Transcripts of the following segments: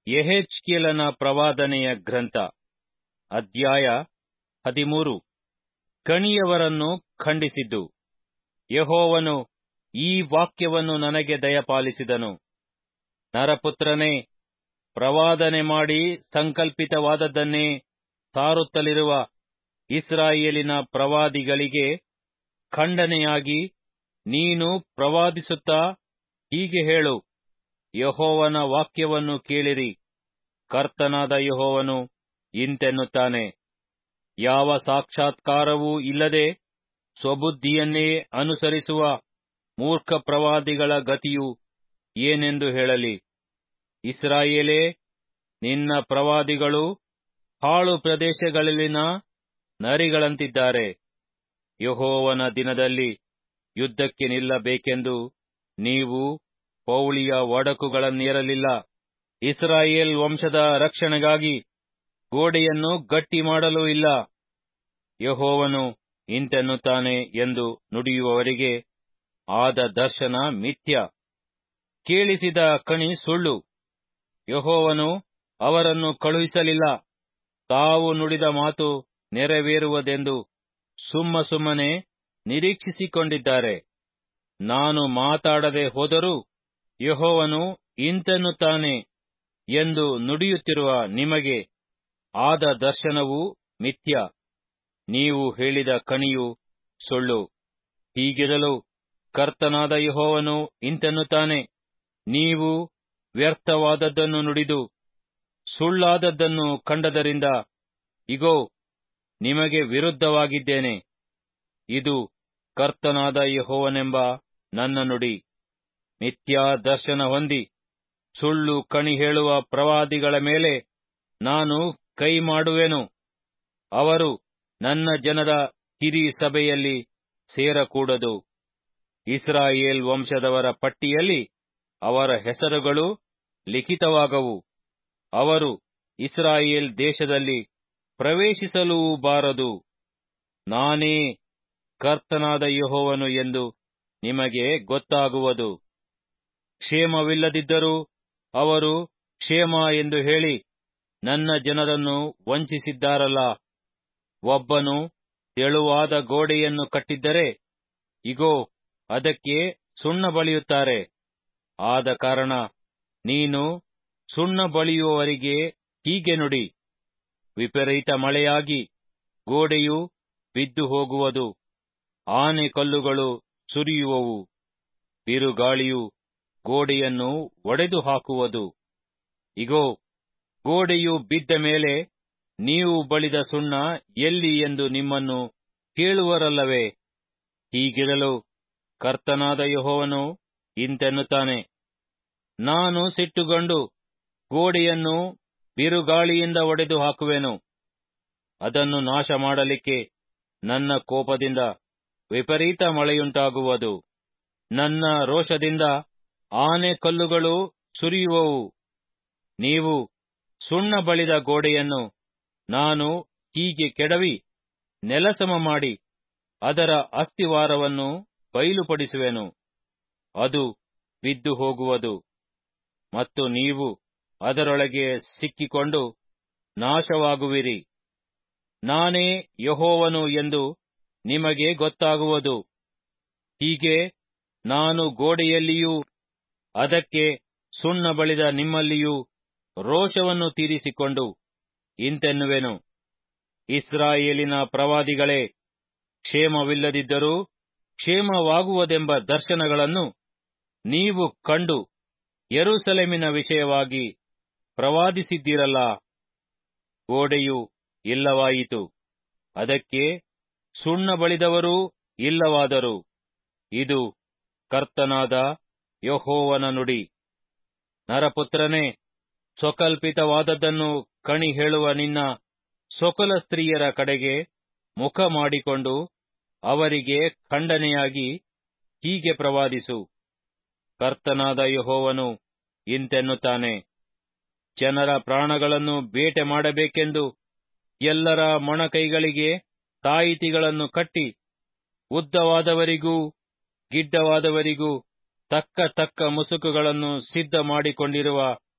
ಯೆಹೆಜ್ಕೇಲನ ಪ್ರವಾದನೆಯ ಗ್ರಂಥ ಅಧ್ಯಾಯ ಹದಿಮೂರು ಕಣಿಯವರನ್ನು ಖಂಡಿಸಿದ್ದು ಯೆಹೋವನು ಈ ವಾಕ್ಯವನ್ನು ನನಗೆ ದಯಪಾಲಿಸಿದನು ನರಪುತ್ರನೇ ಪ್ರವಾದನೆ ಮಾಡಿ ಸಂಕಲ್ಪಿತವಾದದ್ದನ್ನೇ ಸಾರುತ್ತಲಿರುವ ಇಸ್ರಾಯೇಲಿನ ಪ್ರವಾದಿಗಳಿಗೆ ಖಂಡನೆಯಾಗಿ ನೀನು ಪ್ರವಾದಿಸುತ್ತಾ ಹೀಗೆ ಹೇಳು ಯೆಹೋವನ ವಾಕ್ಯವನ್ನು ಕೇಳಿರಿ ಕರ್ತನಾದ ಯೆಹೋವನು ಇಂತೆನ್ನುತ್ತಾನೆ ಯಾವ ಸಾಕ್ಷಾತ್ಕಾರವೂ ಇಲ್ಲದೆ ಸ್ವಬುದ್ಧಿಯನ್ನೇ ಅನುಸರಿಸುವ ಮೂರ್ಖ ಪ್ರವಾದಿಗಳ ಗತಿಯು ಏನೆಂದು ಹೇಳಲಿ ಇಸ್ರಾಯೇಲೇ ನಿನ್ನ ಪ್ರವಾದಿಗಳು ಹಾಳು ಪ್ರದೇಶಗಳಲ್ಲಿನ ನರಿಗಳಂತಿದ್ದಾರೆ ಯೆಹೋವನ ದಿನದಲ್ಲಿ ಯುದ್ಧಕ್ಕೆ ನಿಲ್ಲಬೇಕೆಂದು ನೀವು ಪೌಳಿಯ ಒಡಕುಗಳನ್ನೇರಲಿಲ್ಲ ಇಸ್ರಾಯೇಲ್ ವಂಶದ ರಕ್ಷಣೆಗಾಗಿ ಗೋಡೆಯನ್ನು ಗಟ್ಟಿ ಮಾಡಲೂ ಇಲ್ಲ ಯೆಹೋವನು ಇಂತೆನ್ನುತ್ತಾನೆ ಎಂದು ನುಡಿಯುವವರಿಗೆ ಆದ ದರ್ಶನ ಮಿಥ್ಯ ಕೇಳಿಸಿದ ಕಣಿ ಸುಳ್ಳು ಯೆಹೋವನು ಅವರನ್ನು ಕಳುಹಿಸಲಿಲ್ಲ ತಾವು ನುಡಿದ ಮಾತು ನೆರವೇರುವುದೆಂದು ಸುಮ್ಮ ಸುಮ್ಮನೆ ನಿರೀಕ್ಷಿಸಿಕೊಂಡಿದ್ದಾರೆ ನಾನು ಮಾತಾಡದೆ ಹೋದರೂ ಯೆಹೋವನು ಇಂತೆನ್ನುತ್ತಾನೆ ಎಂದು ನುಡಿಯುತ್ತಿರುವ ನಿಮಗೆ ಆದ ದರ್ಶನವು ಮಿಥ್ಯ ನೀವು ಹೇಳಿದ ಕಣಿಯು ಸುಳ್ಳು ಹೀಗಿರಲು ಕರ್ತನಾದ ಯೆಹೋವನು ಇಂತೆನ್ನುತ್ತಾನೆ ನೀವು ವ್ಯರ್ಥವಾದದ್ದನ್ನು ನುಡಿದು ಸುಳ್ಳಾದದ್ದನ್ನು ಕಂಡದರಿಂದ ಇಗೋ ನಿಮಗೆ ವಿರುದ್ಧವಾಗಿದ್ದೇನೆ ಇದು ಕರ್ತನಾದ ಯೆಹೋವನೆಂಬ ನನ್ನ ನುಡಿ ಮಿಥ್ಯಾ ದರ್ಶನ ಹೊಂದಿ ಸುಳ್ಳು ಕಣಿ ಹೇಳುವ ಪ್ರವಾದಿಗಳ ಮೇಲೆ ನಾನು ಕೈ ಮಾಡುವೆನು ಅವರು ನನ್ನ ಜನದ ಹಿರಿ ಸಭೆಯಲ್ಲಿ ಸೇರಕೂಡದು ಇಸ್ರಾಯೇಲ್ ವಂಶದವರ ಪಟ್ಟಿಯಲ್ಲಿ ಅವರ ಹೆಸರುಗಳು ಲಿಖಿತವಾಗವು ಅವರು ಇಸ್ರಾಯೇಲ್ ದೇಶದಲ್ಲಿ ಪ್ರವೇಶಿಸಲೂ ಬಾರದು ನಾನೇ ಕರ್ತನಾದ ಯೆಹೋವನು ಎಂದು ನಿಮಗೆ ಗೊತ್ತಾಗುವುದು ಕ್ಷೇಮವಿಲ್ಲದಿದ್ದರೂ ಅವರು ಕ್ಷೇಮ ಎಂದು ಹೇಳಿ ನನ್ನ ಜನರನ್ನು ವಂಚಿಸಿದ್ದಾರಲ್ಲ ಒಬ್ಬನು ತೆಳುವಾದ ಗೋಡೆಯನ್ನು ಕಟ್ಟಿದ್ದರೆ ಇಗೋ ಅದಕ್ಕೆ ಸುಣ್ಣ ಬಳಿಯುತ್ತಾರೆ ಆದ ಕಾರಣ ನೀನು ಸುಣ್ಣ ಬಳಿಯುವವರಿಗೆ ಹೀಗೆ ನುಡಿ ವಿಪರೀತ ಮಳೆಯಾಗಿ ಗೋಡೆಯು ಬಿದ್ದು ಹೋಗುವುದು ಆನೆ ಕಲ್ಲುಗಳು ಸುರಿಯುವವು ಬಿರುಗಾಳಿಯು ಗೋಡೆಯನ್ನು ಒಡೆದು ಹಾಕುವುದು ಇಗೋ ಗೋಡೆಯು ಬಿದ್ದ ಮೇಲೆ ನೀವು ಬಳಿದ ಸುಣ್ಣ ಎಲ್ಲಿ ಎಂದು ನಿಮ್ಮನ್ನು ಕೇಳುವರಲ್ಲವೇ ಹೀಗಿರಲು ಕರ್ತನಾದ ಯೆಹೋವನು ಇಂತೆನ್ನುತ್ತಾನೆ ನಾನು ಸಿಟ್ಟುಗೊಂಡು ಗೋಡೆಯನ್ನು ಬಿರುಗಾಳಿಯಿಂದ ಒಡೆದು ಹಾಕುವೆನು ಅದನ್ನು ನಾಶ ಮಾಡಲಿಕ್ಕೆ ನನ್ನ ಕೋಪದಿಂದ ವಿಪರೀತ ಮಳೆಯುಂಟಾಗುವುದು ನನ್ನ ರೋಷದಿಂದ ಆನೆ ಕಲ್ಲುಗಳು ಸುರಿಯುವವು ನೀವು ಸುಣ್ಣ ಬಳಿದ ಗೋಡೆಯನ್ನು ನಾನು ಹೀಗೆ ಕೆಡವಿ ನೆಲಸಮ ಮಾಡಿ ಅದರ ಅಸ್ಥಿವಾರವನ್ನು ಬಯಲುಪಡಿಸುವೆನು ಅದು ಬಿದ್ದು ಹೋಗುವುದು ಮತ್ತು ನೀವು ಅದರೊಳಗೆ ಸಿಕ್ಕಿಕೊಂಡು ನಾಶವಾಗುವಿರಿ ನಾನೇ ಯಹೋವನು ಎಂದು ನಿಮಗೆ ಗೊತ್ತಾಗುವುದು ಹೀಗೆ ನಾನು ಗೋಡೆಯಲ್ಲಿಯೂ ಅದಕ್ಕೆ ಸುಣ್ಣ ಬಳಿದ ನಿಮ್ಮಲ್ಲಿಯೂ ರೋಷವನ್ನು ತೀರಿಸಿಕೊಂಡು ಇಂತೆನ್ನುವೆನು ಇಸ್ರಾಯೇಲಿನ ಪ್ರವಾದಿಗಳೇ ಕ್ಷೇಮವಿಲ್ಲದಿದ್ದರೂ ಕ್ಷೇಮವಾಗುವುದೆಂಬ ದರ್ಶನಗಳನ್ನು ನೀವು ಕಂಡು ಯೆರೂಸಲೇಮಿನ ವಿಷಯವಾಗಿ ಪ್ರವಾದಿಸಿದ್ದೀರಲ್ಲ ಗೋಡೆಯು ಇಲ್ಲವಾಯಿತು ಅದಕ್ಕೆ ಸುಣ್ಣ ಬಳಿದವರೂ ಇಲ್ಲವಾದರು ಇದು ಕರ್ತನಾದ ಯಹೋವನ ನುಡಿ ನರಪುತ್ರನೇ ಸ್ವಕಲ್ಪಿತವಾದದ್ದನ್ನು ಕಣಿ ಹೇಳುವ ನಿನ್ನ ಸೊಕಲ ಸ್ತ್ರೀಯರ ಕಡೆಗೆ ಮುಖ ಮಾಡಿಕೊಂಡು ಅವರಿಗೆ ಖಂಡನೆಯಾಗಿ ಹೀಗೆ ಪ್ರವಾದಿಸು ಕರ್ತನಾದ ಯಹೋವನು ಇಂತೆನ್ನುತ್ತಾನೆ ಜನರ ಪ್ರಾಣಗಳನ್ನು ಬೇಟೆ ಮಾಡಬೇಕೆಂದು ಎಲ್ಲರ ಮೊಣಕೈಗಳಿಗೆ ತಾಯಿತಿಗಳನ್ನು ಕಟ್ಟಿ ಉದ್ದವಾದವರಿಗೂ ಗಿಡ್ಡವಾದವರಿಗೂ ತಕ್ಕ ತಕ್ಕ ಮುಸುಕುಗಳನ್ನು ಸಿದ್ಧ ಮಾಡಿಕೊಂಡಿರುವ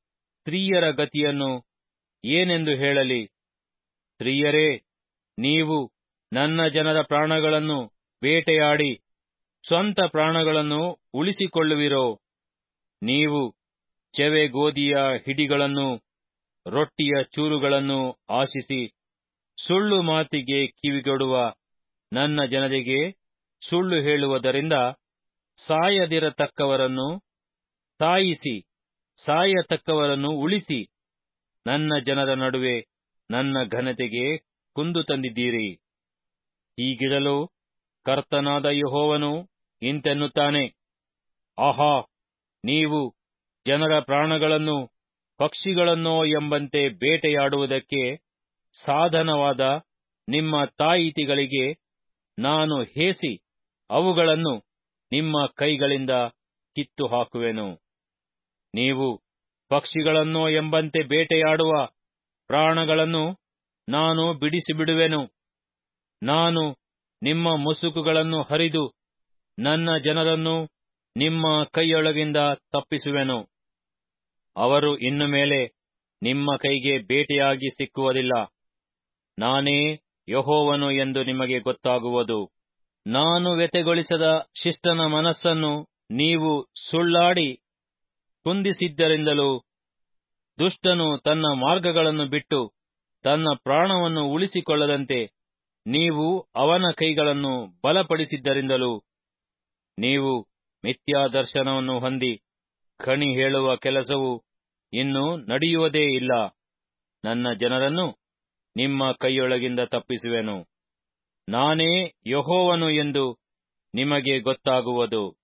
ಸ್ತ್ರೀಯರ ಗತಿಯನ್ನು ಏನೆಂದು ಹೇಳಲಿ ಸ್ತ್ರೀಯರೇ ನೀವು ನನ್ನ ಜನರ ಪ್ರಾಣಗಳನ್ನು ಬೇಟೆಯಾಡಿ ಸ್ವಂತ ಪ್ರಾಣಗಳನ್ನು ಉಳಿಸಿಕೊಳ್ಳುವಿರೋ ನೀವು ಚೆವೆ ಗೋಧಿಯ ಹಿಡಿಗಳನ್ನು ರೊಟ್ಟಿಯ ಚೂರುಗಳನ್ನು ಆಶಿಸಿ ಸುಳ್ಳು ಮಾತಿಗೆ ಕಿವಿಗೊಡುವ ನನ್ನ ಜನರಿಗೆ ಸುಳ್ಳು ಹೇಳುವುದರಿಂದ ಸಾಯದಿರತಕ್ಕವರನ್ನು ಸಾಯಿಸಿ ಸಾಯತಕ್ಕವರನ್ನು ಉಳಿಸಿ ನನ್ನ ಜನರ ನಡುವೆ ನನ್ನ ಘನತೆಗೆ ಕುಂದು ತಂದಿದ್ದೀರಿ ಹೀಗಿರಲು ಕರ್ತನಾದ ಯಹೋವನು ಇಂತೆನ್ನುತ್ತಾನೆ ಆಹಾ ನೀವು ಜನರ ಪ್ರಾಣಗಳನ್ನು ಪಕ್ಷಿಗಳನ್ನೋ ಎಂಬಂತೆ ಬೇಟೆಯಾಡುವುದಕ್ಕೆ ಸಾಧನವಾದ ನಿಮ್ಮ ತಾಯಿತಿಗಳಿಗೆ ನಾನು ಹೇಸಿ ಅವುಗಳನ್ನು ನಿಮ್ಮ ಕೈಗಳಿಂದ ಕಿತ್ತು ಹಾಕುವೆನು ನೀವು ಪಕ್ಷಿಗಳನ್ನೋ ಎಂಬಂತೆ ಬೇಟೆಯಾಡುವ ಪ್ರಾಣಗಳನ್ನು ನಾನು ಬಿಡಿಸಿಬಿಡುವೆನು ನಾನು ನಿಮ್ಮ ಮುಸುಕುಗಳನ್ನು ಹರಿದು ನನ್ನ ಜನರನ್ನು ನಿಮ್ಮ ಕೈಯೊಳಗಿಂದ ತಪ್ಪಿಸುವೆನು ಅವರು ಇನ್ನು ಮೇಲೆ ನಿಮ್ಮ ಕೈಗೆ ಬೇಟೆಯಾಗಿ ಸಿಕ್ಕುವುದಿಲ್ಲ ನಾನೇ ಯಹೋವನು ಎಂದು ನಿಮಗೆ ಗೊತ್ತಾಗುವುದು ನಾನು ವ್ಯತೆಗೊಳಿಸದ ಶಿಷ್ಟನ ಮನಸ್ಸನ್ನು ನೀವು ಸುಳ್ಳಾಡಿ ಕುಂದಿಸಿದ್ದರಿಂದಲೂ ದುಷ್ಟನು ತನ್ನ ಮಾರ್ಗಗಳನ್ನು ಬಿಟ್ಟು ತನ್ನ ಪ್ರಾಣವನ್ನು ಉಳಿಸಿಕೊಳ್ಳದಂತೆ ನೀವು ಅವನ ಕೈಗಳನ್ನು ಬಲಪಡಿಸಿದ್ದರಿಂದಲೂ ನೀವು ಮಿಥ್ಯಾದರ್ಶನವನ್ನು ಹೊಂದಿ ಖಣಿ ಹೇಳುವ ಕೆಲಸವು ಇನ್ನು ನಡೆಯುವುದೇ ಇಲ್ಲ ನನ್ನ ಜನರನ್ನು ನಿಮ್ಮ ಕೈಯೊಳಗಿಂದ ತಪ್ಪಿಸುವೆನು ನಾನೇ ಯಹೋವನು ಎಂದು ನಿಮಗೆ ಗೊತ್ತಾಗುವುದು